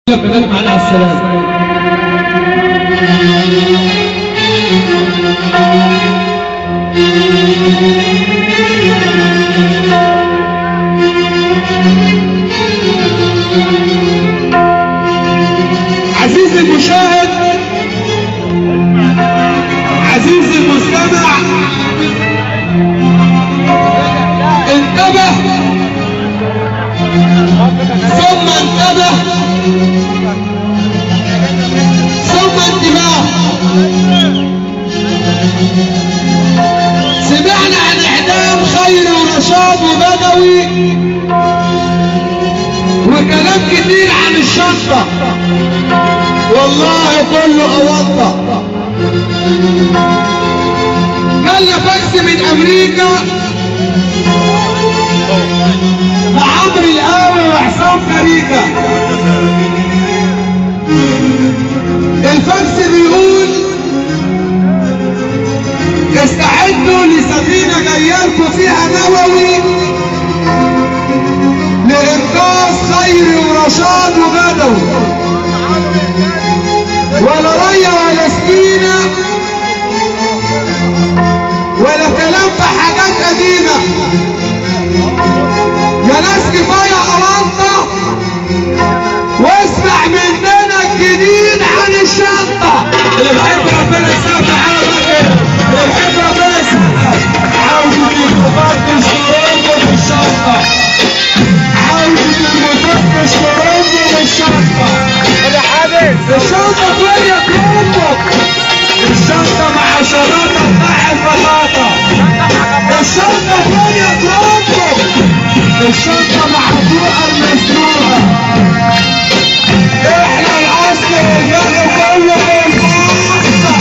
كذلك على السلام عزيزي المشاهد عزيزي المستمع انتبه ثم انتبه ثم انتباه سمعنا عن اعدام خير ونشاط وبدوي وكلام كتير عن الشنطه والله كله أوضح جالنا فاكس من أمريكا لعمرو القاوي وحسام كريكا الفاكس بيقول استعدوا لسفينة جايالكم فيها نووي لإنقاذ خيري ورشاد وبدوي ولا ريا ولا سكينة ولا كلام في حاجات قديمة يا ناس كفاية أرانطة واسمع مننا الجديد عن الشنطة اللي بحب ربنا يسامح على خير اللي بحب ربنا يسامح عاوزة المفتش ترد في الشنطة عاوزة المفتش ترد في الشنطة الشنطة فين يا كرومبك الشنطة مع شراطة مع البلاطة الشنطة فين يا كرومبك الشنطة مع البيئة المسروقة احنا الاصل الرجال كله بالمصر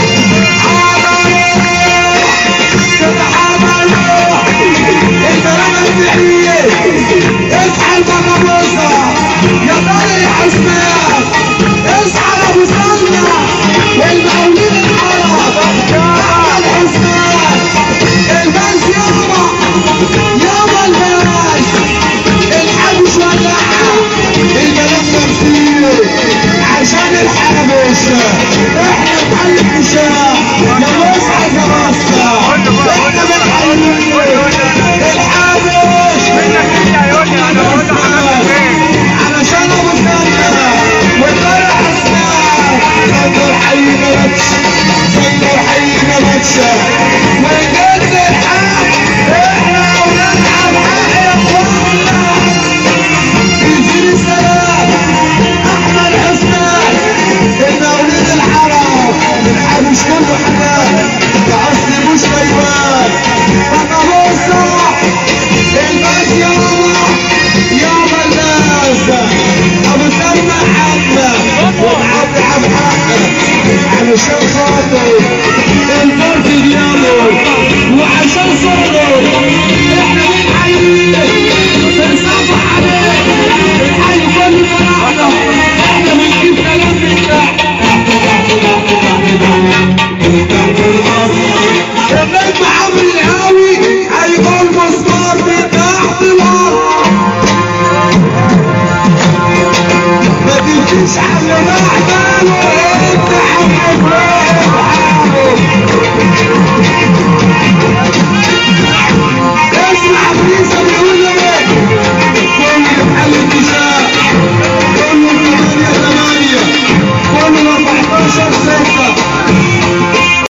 تتحملوا الكلام السحرية اصحى البقبوسة يا طارق يا حسنان اصحى يا ابو سلمى والمقاولين العرب احمد حسنان الباس يابا يابا الباس الحبش ولعها الملف تمثيل عشان الحبش احنا بحي الحشام يا مصحى يا مصحى احنا بنحيي الحبش علشان ابو سلمى والطارق حسنان سيدر حي نبتش سيدر حي نبتش وجد الحق احنا ونلعب حق يا اخوانا يزيد السلام احمد حسنان المولد الحرام الحبش كله حنان اصلي مش غيبان بقى بصة الباس يابا يابا الناس ابو سلمى حمد ومعبي عبد حقك علشان خاطر الفرد دياله وعشان صوره احنا بنحييه بنصبح عليه بنحيي كل فرحنا احنا بنجيب كلام من تحت تحت تحت تحت تحت تحت الارض النجم عمرو الهاوي هيقول مسمار من تحت الارض ما تجيش على بعدله